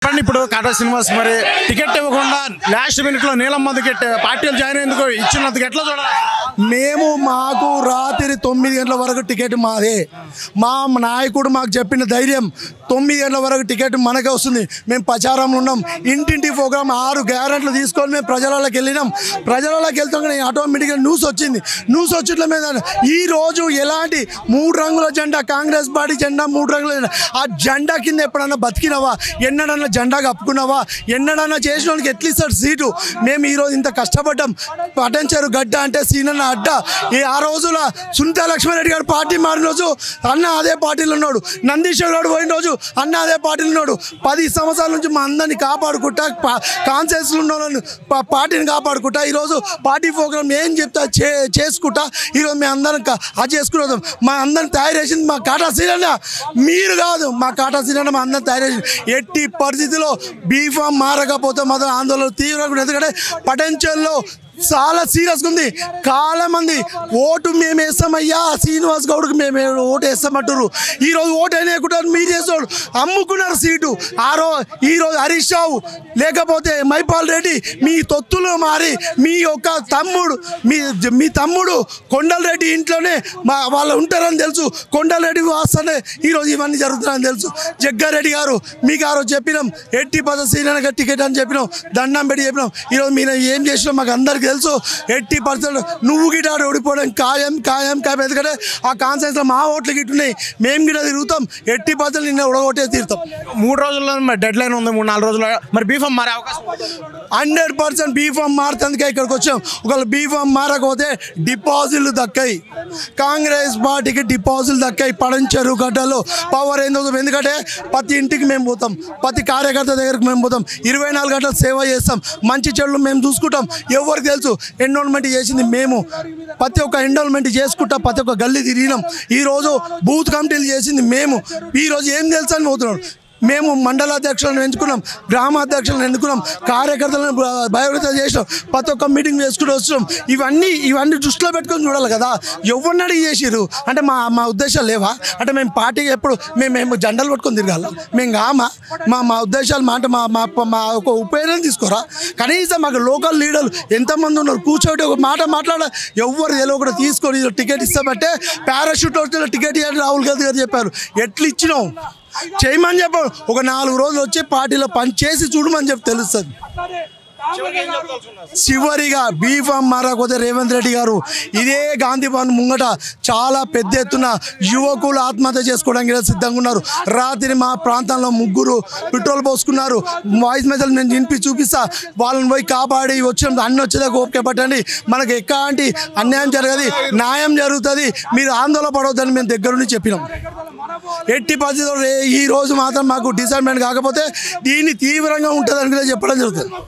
చెప్పండి ఇప్పుడు కాటా శ్రీనివాస్ మరి టికెట్ ఇవ్వకుండా లాస్ట్ మినిట్ లో నీలమ్మ టికెట్ పార్టీలు జాయిన్ అయ్యేందుకు ఇచ్చినందుకు ఎట్లా చూడాలి మేము మాకు రాత్రి తొమ్మిది గంటల వరకు టికెట్ మాదే మా నాయకుడు మాకు చెప్పిన ధైర్యం తొమ్మిది గంటల వరకు టికెట్ మనకే వస్తుంది మేము ప్రచారంలో ఉన్నాం ఇంటింటి ప్రోగ్రామ్ ఆరు గ్యారెంట్లు తీసుకొని మేము ప్రజలలోకి వెళ్ళినాం ప్రజలలోకి వెళ్తాం ఆటోమేటిక్గా న్యూస్ వచ్చింది న్యూస్ వచ్చిన మీద ఈ రోజు ఎలాంటి మూడు రంగుల జెండా కాంగ్రెస్ పార్టీ జెండా మూడు రంగుల జెండా ఆ జెండా కింద ఎప్పుడన్నా బతికినావా ఎన్నడన్నా జెండా కప్పుకున్నావా ఎన్నడన్నా చేసిన వాళ్ళకి ఎట్లా ఇస్తాడు సీటు మేము ఈరోజు ఇంత కష్టపడ్డాం పటంచారు గడ్డ అంటే సీనన్న అడ్డ ఈ ఆ రోజుల సునీత లక్ష్మారెడ్డి గారు పార్టీ మారిన రోజు అన్న అదే పార్టీలో ఉన్నాడు నందీశ్వర్ గారు పోయిన రోజు అన్న అదే పార్టీలో ఉన్నాడు పది సంవత్సరాల నుంచి మా అందరిని కాపాడుకుంటా కాన్సెన్స్లో ఉన్న వాళ్ళని పా- పార్టీని కాపాడుకుంటా ఈరోజు పార్టీ ప్రోగ్రామ్ ఏం చెప్తా చే చేసుకుంటా ఈరోజు మేము అందరం క- అది చేసుకున్నాం మా అందరిని తయారు చేసింది మా కాటా సీనన్న మీరు కాదు మా కాటా సీనన్న మా అందరిని తయారు చేసింది ఎట్టి పరిస్థితిలో బీఫామ్ మారకపోతే మాత్రం ఆందోళన తీవ్రంగా ఉంది. ఎందుకంటే పటంచల్లో చాలా సీరియస్గా ఉంది చాలా మంది ఓటు మేము వేస్తామయ్యా శ్రీనివాస్ గౌడ్కి మేము ఓటు వేస్తామంటారు ఈరోజు ఓటు వేయకుంటారు మీరు చేసేవాడు అమ్ముకున్నారు సీటు ఆ రో ఈరోజు హరీష్ రావు లేకపోతే మైపాల్ రెడ్డి మీ తొత్తులు మారి మీ యొక్క తమ్ముడు మీ మీ తమ్ముడు కొండలరెడ్డి ఇంట్లోనే మా వాళ్ళు ఉంటారని తెలుసు కొండలరెడ్డి వస్తానే ఈరోజు ఇవన్నీ జరుగుతున్నాయని తెలుసు జగ్గారెడ్డి గారు మీకు ఆ రోజు చెప్పినాం ఎట్టి పద సీనియర్ టికెట్ అని చెప్పినాం దండం పెట్టి చెప్పినాం ఈరోజు మీరు ఏం చేసినాం మాకు అందరికీ తెలుసు ఎట్టి పర్సెంట్ నువ్వు గిటారు ఓడిపోవడం ఖాయం ఖాయం ఖాయం ఎందుకంటే ఆ కాన్సెన్స్ మా ఓట్లు గిట్టున్నాయి మేము గిట తిరుగుతాం ఎట్టి పర్సెంట్ నిన్న ఉడగొట్టే తీరుతాం మూడు రోజుల్లో మరి డెడ్ లైన్ ఉంది మూడు నాలుగు రోజుల్లో మరి బీఫామ్ మారే అవకాశం ఉందా? హండ్రెడ్ పర్సెంట్ బీఫామ్ మారుతందుకే ఇక్కడికి వచ్చాం ఒకవేళ బీఫామ్ మారకపోతే డిపాజిట్లు దక్కాయి కాంగ్రెస్ పార్టీకి డిపాజిట్లు దక్కాయి పడంచెరు గడ్డలు పవర్ ఏందో ఎందుకంటే ప్రతి ఇంటికి మేము పోతాం ప్రతి కార్యకర్త దగ్గరికి మేము పోతాం ఇరవై నాలుగు గంటలు సేవ చేస్తాం మంచి చెడులు మేము చూసుకుంటాం ఎవరికి తెలుసు ఎన్రోల్మెంట్ చేసింది మేము ప్రతి ఒక్క ఎన్రోల్మెంట్ చేసుకుంటా ప్రతి ఒక్క గల్లీ తిరిగినాం ఈరోజు బూత్ కమిటీలు చేసింది మేము ఈరోజు ఏం తెలుసు అని పోతున్నాడు మేము మండల అధ్యక్షులను ఎంచుకున్నాం గ్రామ అధ్యక్షులను ఎన్నుకున్నాం కార్యకర్తలను బ- బయోడేటా చేసినాం ప్రతి ఒక్క మీటింగ్ వేసుకుంటూ వస్తున్నాం ఇవన్నీ ఇవన్నీ దృష్టిలో పెట్టుకొని చూడాలి కదా ఎవరిని అడిగి చేసిర్రు అంటే మా మా ఉద్దేశాలు లేవా అంటే మేము పార్టీకి ఎప్పుడు మేము మేము జెండాలు పట్టుకొని తిరగాల మేము కామా మా మా ఉద్దేశాలు మా అంటే మా మా మా ఒక ఉపయోగం తీసుకోరా కనీసం మాకు లోకల్ లీడర్లు ఎంతమంది ఉన్నారు కూర్చోటి ఒక మాట మాట్లాడ ఎవరు తెలియకుండా తీసుకొని ఈరోజు టికెట్ ఇస్తామంటే పారాషూట్ వచ్చిన టికెట్ ఇవ్వండి రాహుల్ గాంధీ గారు చెప్పారు ఎట్లు ఇచ్చినావు చేయమని చెప్పారు ఒక నాలుగు రోజులు వచ్చి పార్టీలో పని చేసి చూడమని చెప్పి తెలుస్తుంది చివరిగా బీఫామ్ మారకపోతే రేవంత్ రెడ్డి గారు ఇదే గాంధీ భవన్ ముంగట చాలా పెద్ద ఎత్తున యువకులు ఆత్మహత్య చేసుకోవడానికి ఇలా సిద్ధంగా ఉన్నారు రాత్రి మా ప్రాంతంలో ముగ్గురు పెట్రోల్ పోసుకున్నారు వాయిస్ మెసేజ్ నేను వినిపి చూపిస్తా వాళ్ళని పోయి కాపాడి వచ్చిన అన్ని వచ్చేదాకా ఓపిక పట్టండి మనకు ఎట్లాంటి అన్యాయం జరగదు న్యాయం జరుగుతుంది మీరు ఆందోళన పడవద్దని మేము దగ్గరుండి చెప్పినాం ఎట్టి పరిస్థితుల్లో రే- ఈ రోజు మాత్రం మాకు డిసైడ్మెంట్ కాకపోతే దీన్ని తీవ్రంగా ఉంటుందని కూడా చెప్పడం జరుగుతుంది